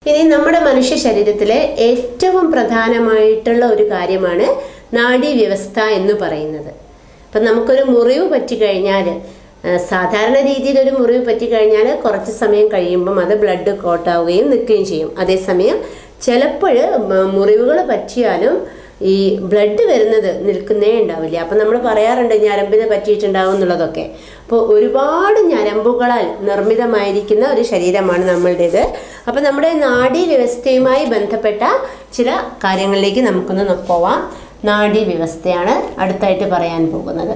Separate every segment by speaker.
Speaker 1: ഇനി നമ്മുടെ മനുഷ്യ ശരീരത്തിലെ ഏറ്റവും പ്രധാനമായിട്ടുള്ള ഒരു കാര്യമാണ് നാഡീവ്യവസ്ഥ എന്ന് പറയുന്നത് അപ്പം നമുക്കൊരു മുറിവ് പറ്റിക്കഴിഞ്ഞാൽ സാധാരണ രീതിയിൽ ഒരു മുറിവ് പറ്റിക്കഴിഞ്ഞാൽ കുറച്ച് സമയം കഴിയുമ്പം അത് ബ്ലഡ് കോട്ടാവുകയും നിൽക്കുകയും ചെയ്യും അതേസമയം ചിലപ്പോൾ മുറിവുകൾ പറ്റിയാലും ഈ ബ്ലഡ് വരുന്നത് നിൽക്കുന്നേ ഉണ്ടാവില്ല അപ്പം നമ്മൾ പറയാറുണ്ട് ഞരമ്പിന് പറ്റിയിട്ടുണ്ടാവും എന്നുള്ളതൊക്കെ അപ്പോൾ ഒരുപാട് ഞരമ്പുകളാൽ നിർമ്മിതമായിരിക്കുന്ന ഒരു ശരീരമാണ് നമ്മളുടേത് അപ്പം നമ്മുടെ നാഡീ വ്യവസ്ഥയുമായി ബന്ധപ്പെട്ട ചില കാര്യങ്ങളിലേക്ക് നമുക്കൊന്ന് നോ- പോവാം നാഡീ വ്യവസ്ഥയാണ് അടുത്തായിട്ട് പറയാൻ പോകുന്നത്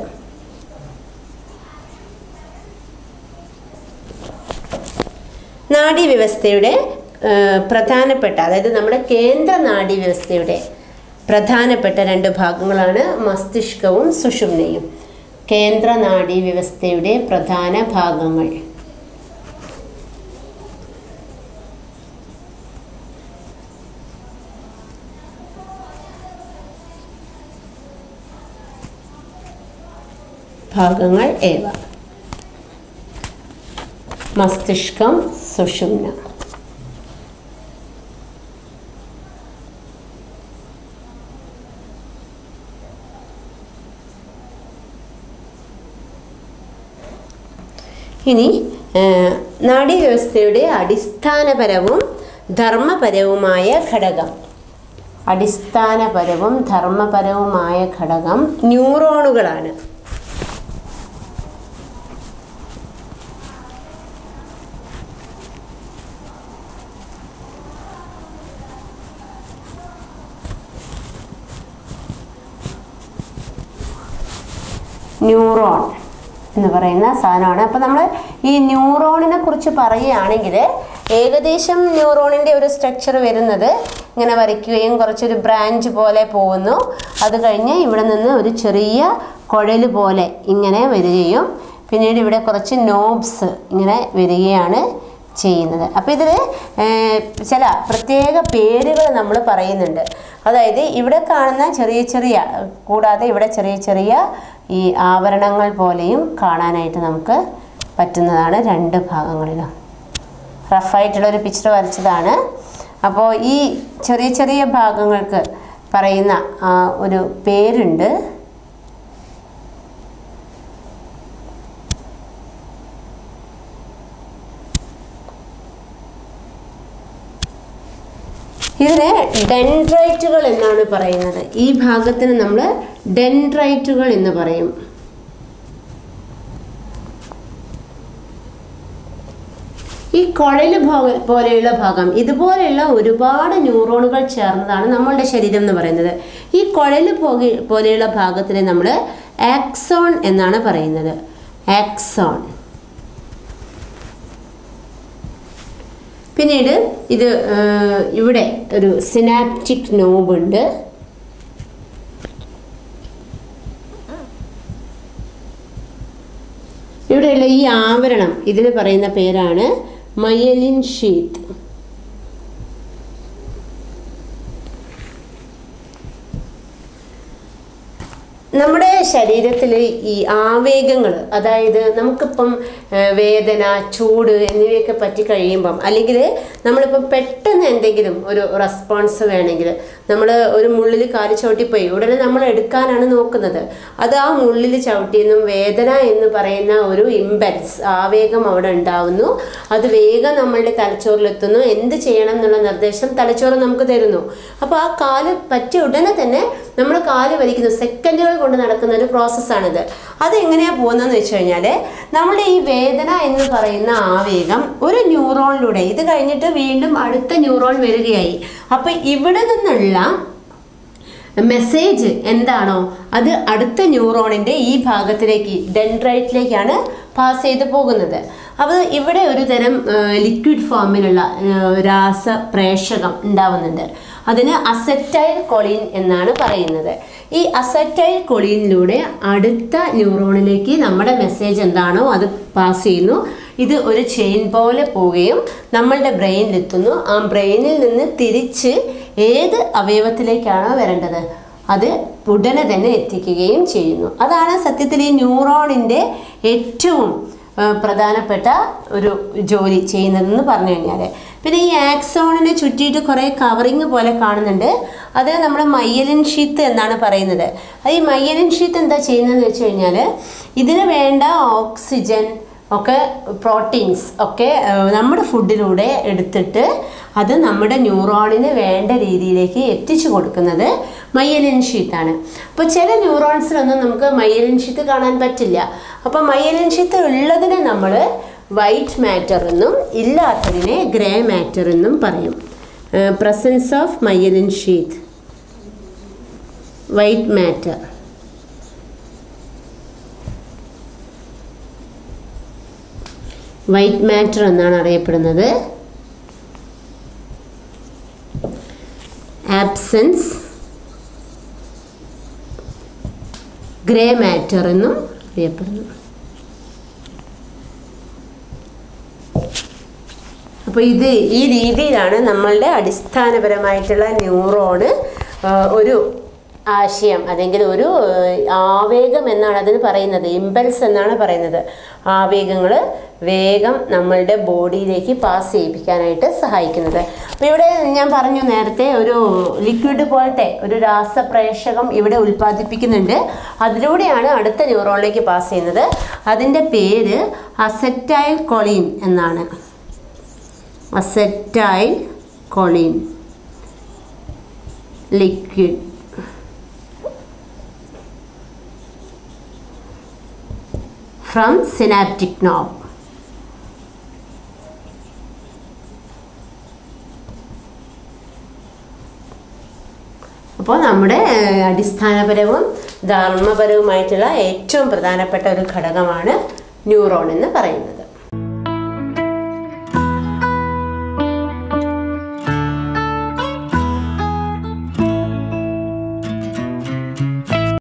Speaker 1: നാഡീവ്യവസ്ഥയുടെ ആ, പ്രധാനപ്പെട്ട അതായത് നമ്മുടെ കേന്ദ്ര നാഡീവ്യവസ്ഥയുടെ പ്രധാനപ്പെട്ട രണ്ട് ഭാഗങ്ങളാണ് മസ്തിഷ്കവും സുഷുമ്നയും കേന്ദ്ര നാഡീവ്യവസ്ഥയുടെ പ്രധാന ഭാഗങ്ങൾ ഭാഗങ്ങൾ ഏവ മസ്തിഷ്കം സുഷുമ്ന ഇനി ആ, നാഡീവ്യവസ്ഥയുടെ അടിസ്ഥാനപരവും ധർമ്മപരവുമായ ഘടകം അടിസ്ഥാനപരവും ധർമ്മപരവുമായ ഘടകം ന്യൂറോണുകളാണ് ന്യൂറോൺ എന്ന് പറയുന്ന സാധനമാണ് അപ്പോൾ നമ്മൾ ഈ ന്യൂറോണിനെ കുറിച്ച് പറയുകയാണെങ്കിൽ ഏകദേശം ന്യൂറോണിൻ്റെ ഒരു സ്ട്രക്ചർ വരുന്നത് ഇങ്ങനെ വരയ്ക്കുകയും കുറച്ചൊരു ബ്രാഞ്ച് പോലെ പോകുന്നു അത് കഴിഞ്ഞ് ഇവിടെ നിന്ന് ഒരു ചെറിയ കുഴൽ പോലെ ഇങ്ങനെ വരികയും പിന്നീട് ഇവിടെ കുറച്ച് നോബ്സ് ഇങ്ങനെ വരികയാണ് ചെയ്യുന്നത് അപ്പോൾ ഇതിൽ ചില പ്രത്യേക പേരുകൾ നമ്മൾ പറയുന്നുണ്ട് അതായത് ഇവിടെ കാണുന്ന ചെറിയ ചെറിയ കൂടാതെ ഇവിടെ ചെറിയ ചെറിയ ഈ ആവരണങ്ങൾ പോലെയും കാണാനായിട്ട് നമുക്ക് പറ്റുന്നതാണ് രണ്ട് ഭാഗങ്ങളിലും റഫായിട്ടുള്ള ഒരു പിക്ചർ വരച്ചതാണ് അപ്പോൾ ഈ ചെറിയ ചെറിയ ഭാഗങ്ങൾക്ക് പറയുന്ന ആ, ഒരു പേരുണ്ട് ഇതിനെ ഡെൻഡ്രൈറ്റുകൾ എന്നാണ് പറയുന്നത് ഈ ഭാഗത്തിന് നമ്മൾ ഡെൻഡ്രൈറ്റുകൾ എന്ന് പറയും ഈ കുഴൽ ഭോ- പോലെയുള്ള ഭാഗം ഇതുപോലെയുള്ള ഒരുപാട് ന്യൂറോണുകൾ ചേർന്നതാണ് നമ്മളുടെ ശരീരം എന്ന് പറയുന്നത് ഈ കുഴൽ പോകെ പോലെയുള്ള ഭാഗത്തിനെ നമ്മൾ ആക്സോൺ എന്നാണ് പറയുന്നത് ആക്സോൺ പിന്നീട് ഇത് ആ, ഇവിടെ ഒരു സിനാപ്റ്റിക് നോബ് ഉണ്ട് ഇവിടെയുള്ള ഈ ആവരണം ഇതിന് പറയുന്ന പേരാണ് മയലിൻ ഷീത്ത് നമ്മുടെ ശരീരത്തിൽ ഈ ആവേഗങ്ങൾ അതായത് നമുക്കിപ്പം ആ, വേദന ചൂട് എന്നിവയൊക്കെ പറ്റി കഴിയുമ്പം അല്ലെങ്കിൽ നമ്മളിപ്പം പെട്ടെന്ന് എന്തെങ്കിലും ഒരു റെസ്പോൺസ് വേണമെങ്കിൽ നമ്മൾ ഒരു മുള്ളിൽ കാല് ചവിട്ടിപ്പോയി ഉടനെ നമ്മൾ എടുക്കാനാണ് നോക്കുന്നത് അത് ആ മുള്ളിൽ ചവിട്ടിയെന്നും വേദന എന്ന് പറയുന്ന ഒരു ഇമ്പൽസ് ആവേഗം അവിടെ ഉണ്ടാവുന്നു അത് വേഗം നമ്മളുടെ തലച്ചോറിലെത്തുന്നു എന്ത് ചെയ്യണം എന്നുള്ള നിർദ്ദേശം തലച്ചോറ് നമുക്ക് തരുന്നു അപ്പോൾ ആ കാല് പറ്റിയ ഉടനെ തന്നെ നമ്മൾ കാല് വലിക്കുന്നു സെക്കൻഡുകൾ കൊണ്ട് നടക്കുന്ന ഒരു പ്രോസസ്സാണിത് അതെങ്ങനെയാണ് പോകുന്നതെന്ന് വെച്ച് കഴിഞ്ഞാൽ നമ്മുടെ ഈ വേദന എന്ന് പറയുന്ന ആവേഗം ഒരു ന്യൂറോണിലൂടെ ഇത് കഴിഞ്ഞിട്ട് വീണ്ടും അടുത്ത ന്യൂറോൺ വരികയായി അപ്പം ഇവിടെ നിന്നുള്ള മെസ്സേജ് എന്താണോ അത് അടുത്ത ന്യൂറോണിൻ്റെ ഈ ഭാഗത്തിലേക്ക് ഡെൻഡ്രൈറ്റിലേക്കാണ് പാസ് ചെയ്ത് പോകുന്നത് അപ്പോൾ ഇവിടെ ഒരു തരം ലിക്വിഡ് ഫോമിലുള്ള രാസപ്രേഷകം ഉണ്ടാവുന്നുണ്ട് അതിന് അസറ്റൈൽ കൊളീൻ എന്നാണ് പറയുന്നത് ഈ അസറ്റൈൽ കൊളീനിലൂടെ അടുത്ത ന്യൂറോണിലേക്ക് നമ്മുടെ മെസ്സേജ് എന്താണോ അത് പാസ് ചെയ്യുന്നു ഇത് ഒരു ചെയിൻ പോലെ പോവുകയും നമ്മളുടെ ബ്രെയിനിലെത്തുന്നു ആ ബ്രെയിനിൽ നിന്ന് തിരിച്ച് ഏത് അവയവത്തിലേക്കാണോ വരേണ്ടത് അത് ഉടനെ തന്നെ എത്തിക്കുകയും ചെയ്യുന്നു അതാണ് സത്യത്തിൽ ഈ ന്യൂറോണിൻ്റെ ഏറ്റവും ആ, പ്രധാനപ്പെട്ട ഒരു ജോലി ചെയ്യുന്നതെന്ന് പറഞ്ഞു കഴിഞ്ഞാൽ പിന്നെ ഈ ആക്സോണിനെ ചുറ്റിയിട്ട് കുറേ കവറിങ് പോലെ കാണുന്നുണ്ട് അത് നമ്മൾ മയ്യലിൻ ഷീത്ത് എന്നാണ് പറയുന്നത് അത് ഈ മയ്യലിൻ ഷീത്ത് എന്താ ചെയ്യുന്നതെന്ന് വെച്ച് കഴിഞ്ഞാൽ ഇതിന് വേണ്ട ഓക്സിജൻ ഒക്കെ പ്രോട്ടീൻസ് ഒക്കെ ആ, നമ്മുടെ ഫുഡിലൂടെ എടുത്തിട്ട് അത് നമ്മുടെ ന്യൂറോണിന് വേണ്ട രീതിയിലേക്ക് എത്തിച്ചു കൊടുക്കുന്നത് മയ്യലിൻ ഷീത്താണ് അപ്പോൾ ചില ന്യൂറോൺസിലൊന്നും നമുക്ക് മയ്യലിൻ ഷീത്ത് കാണാൻ പറ്റില്ല അപ്പോൾ മയ്യലിൻ ഷീത്ത് ഉള്ളതിനെ നമ്മൾ വൈറ്റ് മാറ്റർ എന്നും ഇല്ലാത്തതിനെ ഗ്രേ മാറ്റർ എന്നും പറയും presence of myelin sheath white matter white matter എന്നാണ് അറിയപ്പെടുന്നത് ആബ്സെൻസ് ഗ്രേ മാറ്റർ എന്നും അറിയപ്പെടുന്നു അപ്പോൾ ഇത് ഈ രീതിയിലാണ് നമ്മളുടെ അടിസ്ഥാനപരമായിട്ടുള്ള ന്യൂറോണ് ആ, ഒരു ആശയം അല്ലെങ്കിൽ ഒരു ആ, ആവേഗം എന്നാണ് അതിന് പറയുന്നത് ഇമ്പൽസ് എന്നാണ് പറയുന്നത് ആവേഗങ്ങൾ വേഗം നമ്മളുടെ ബോഡിയിലേക്ക് പാസ് ചെയ്യിപ്പിക്കാനായിട്ട് സഹായിക്കുന്നത് അപ്പോൾ ഇവിടെ ഞാൻ പറഞ്ഞു നേരത്തെ ഒരു ലിക്വിഡ് പോലത്തെ ഒരു രാസപ്രേഷകം ഇവിടെ ഉൽപ്പാദിപ്പിക്കുന്നുണ്ട് അതിലൂടെയാണ് അടുത്ത ന്യൂറോണിലേക്ക് പാസ് ചെയ്യുന്നത് അതിൻ്റെ പേര് അസറ്റൈൽ കൊളീൻ എന്നാണ് acetylcholine liquid from synaptic knob അപ്പോൾ നമ്മുടെ ഏഹ്, അടിസ്ഥാനപരവും ധർമ്മപരവുമായിട്ടുള്ള ഏറ്റവും പ്രധാനപ്പെട്ട ഒരു ഘടകമാണ് ന്യൂറോൺ എന്ന് പറയുന്നത്